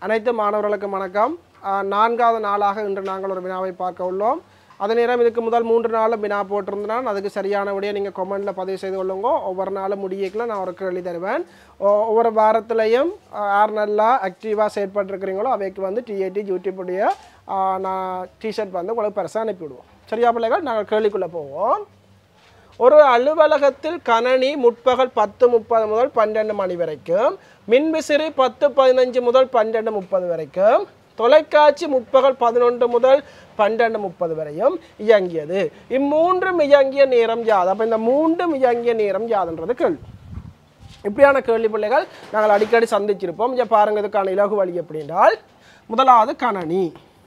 அனைத்து மாணவர்களுக்கும் வணக்கம் ஆஹ் நான்காவது நாளாக இன்று நாங்கள் ஒரு வினாவை பார்க்க உள்ளோம் அதே நேரம் இதுக்கு முதல் மூன்று நாளும் வினா போட்டிருந்தனால் அதுக்கு சரியான விடையை நீங்கள் கொமெண்டில் பதிவு செய்து கொள்ளுங்க ஒவ்வொரு நாளும் முடியக்குள்ள நான் ஒரு கேள்வி தருவேன் ஒ- ஒவ்வொரு வாரத்திலையும் ஆஹ் யார் நல்லா ஆக்டிவாக செயற்பட்டுருக்கிறீங்களோ அவைக்கு வந்து டிஏடி யூடியூப்புடைய ஆஹ் நான் டிஷர்ட் வந்து உங்களுக்கு பெருசாக அனுப்பிவிடுவோம் சரியா பிள்ளைகள் நாங்கள் கேள்விக்குள்ளே போவோம் ஒரு அலுவலகத்தில் கணனி முற்பகல் பத்து முப்பது முதல் பன்னெண்டு மணி வரைக்கும் மின்விசிறி பத்து பதினஞ்சு முதல் பன்னெண்டு முப்பது வரைக்கும் தொலைக்காட்சி முற்பகல் பதினொன்று முதல் பன்னெண்டு முப்பது வரையும் இயங்கியது இம்மூன்றும் இயங்கிய நேரம் யாது அப்போ இந்த மூன்றும் இயங்கிய நேரம் யாதுன்றது கேள்வி இப்படியான கேள்வி பிள்ளைகள் நாங்கள் அடிக்கடி சந்திச்சிருப்போம் இங்கே பாருங்க இதுக்கான இலகு வழி எப்படின்றால் முதலாவது கணனி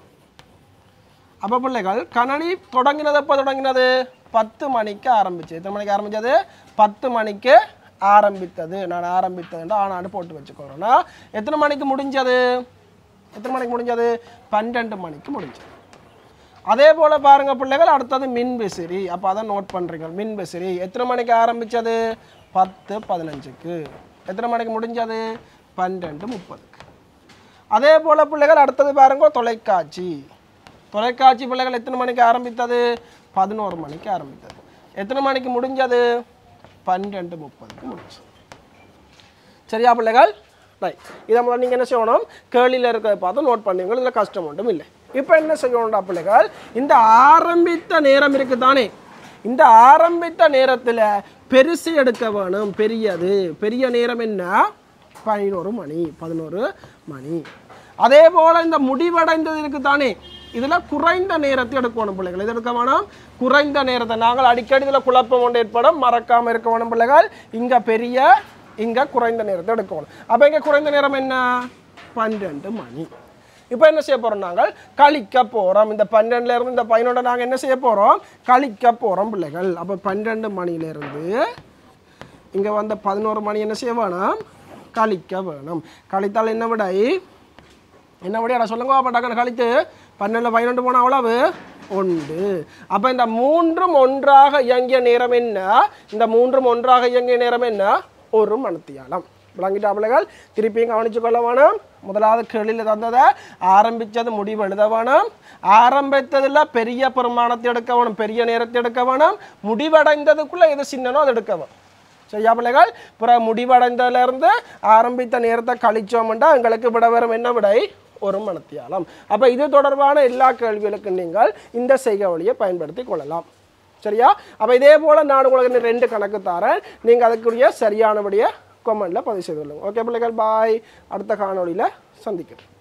அப்போ பிள்ளைகள் கணனி தொடங்கினது எப்போ தொடங்கினது பத்து மணிக்கு ஆரம்பிச்சு எத்தனை மணிக்கு ஆரம்பிச்சது பத்து மணிக்கு ஆரம்பித்தது நான் ஆரம்பித்ததுன்னு ஆனாண்டு போட்டு வச்சுக்கோறேன்னா எத்தனை மணிக்கு முடிஞ்சது எத்தனை மணிக்கு முடிஞ்சது பன்னெண்டு மணிக்கு முடிஞ்சது அதே போல் பாருங்க பிள்ளைகள் அடுத்தது மின் விசிறி அப்போ அதை நோட் பண்ணுறீங்க மின் விசிறி எத்தனை மணிக்கு ஆரம்பிச்சது பத்து பதினஞ்சுக்கு எத்தனை மணிக்கு முடிஞ்சது பன்னெண்டு முப்பதுக்கு அதே போல் பிள்ளைகள் அடுத்தது பாருங்க தொலைக்காட்சி தொலைக்காட்சி பிள்ளைகள் எத்தனை மணிக்கு ஆரம்பித்தது பதினோரு மணிக்கு ஆரம்பித்தது எத்தனை மணிக்கு முடிஞ்சது பன்னெண்டு முப்பதுக்கு முடிஞ்சது சரியா பிள்ளைகள் ரைட் இதை முதல்ல நீங்கள் என்ன செய்யணும் கேள்வியில் இருக்கிறத பார்த்து நோட் பண்ணுவீங்க இதில் கஷ்டம் ஒன்றும் இல்லை இப்போ என்ன செய்யணும்டா பிள்ளைகள் இந்த ஆரம்பித்த நேரம் இருக்குது தானே இந்த ஆரம்பித்த நேரத்தில் பெருசு எடுக்க வேணும் பெரியது பெரிய நேரம் என்ன பதினோரு மணி பதினோரு மணி அதே போல் இந்த முடிவடைந்தது இருக்குது தானே இதில் குறைந்த நேரத்தை எடுக்கணும் பிள்ளைகள் இது எடுக்க வேணும் குறைந்த நேரத்தை நாங்கள் அடிக்கடி இதில் குழப்பம் கொண்டு ஏற்படும் மறக்காமல் இருக்க வேணும் பிள்ளைகள் இங்கே பெரிய இங்கே குறைந்த நேரத்தை எடுக்கணும் அப்போ இங்கே குறைந்த நேரம் என்ன பன்னெண்டு மணி இப்போ என்ன செய்ய போகிறோம் நாங்கள் கழிக்க போகிறோம் இந்த பன்னெண்டுல இருந்து இந்த பதினொன்றை நாங்கள் என்ன செய்ய போகிறோம் கழிக்க போகிறோம் பிள்ளைகள் அப்போ பன்னெண்டு மணியிலேருந்து இங்கே வந்த பதினோரு மணி என்ன செய்ய வேணும் கழிக்க வேணும் கழித்தால் என்ன விடை என்ன விடையா சொல்லுங்க அப்போ டக்குனு கழித்து பன்னெண்டு பதினொன்று போன அவ்வளவு ஒன்று அப்போ இந்த மூன்றும் ஒன்றாக இயங்கிய நேரம் என்ன இந்த மூன்றும் ஒன்றாக இயங்கிய நேரம் என்ன ஒரு மணத்தியாலம் விளங்கிட்டா பிள்ளைகள் திருப்பியும் கவனிச்சு கொள்ள வேணும் முதலாவது கேள்வியில் தந்ததை ஆரம்பித்தது முடிவு எழுத வேணும் ஆரம்பித்ததில் பெரிய பெருமானத்தை எடுக்க வேணும் பெரிய நேரத்தை எடுக்க வேணும் முடிவடைந்ததுக்குள்ளே எது சின்னனோ அதை எடுக்க வேணும் சரியா பிள்ளைகள் பிறகு முடிவடைந்ததுலேருந்து ஆரம்பித்த நேரத்தை கழிச்சோம்னா எங்களுக்கு விட வரும் என்ன விடை ஒரு மணத்தியாலம் அப்போ இது தொடர்பான எல்லா கேள்விகளுக்கும் நீங்கள் இந்த செய்கை வழியை பயன்படுத்தி கொள்ளலாம் சரியா அப்போ இதே போல் நான் உங்களுக்கு இன்னும் ரெண்டு கணக்கு தரேன் நீங்கள் அதுக்குரிய சரியானபடியை கொமெண்டில் பதிவு செய்து கொள்ளுங்க ஓகே பிள்ளைகள் பாய் அடுத்த காணொளியில் சந்திக்கிறேன்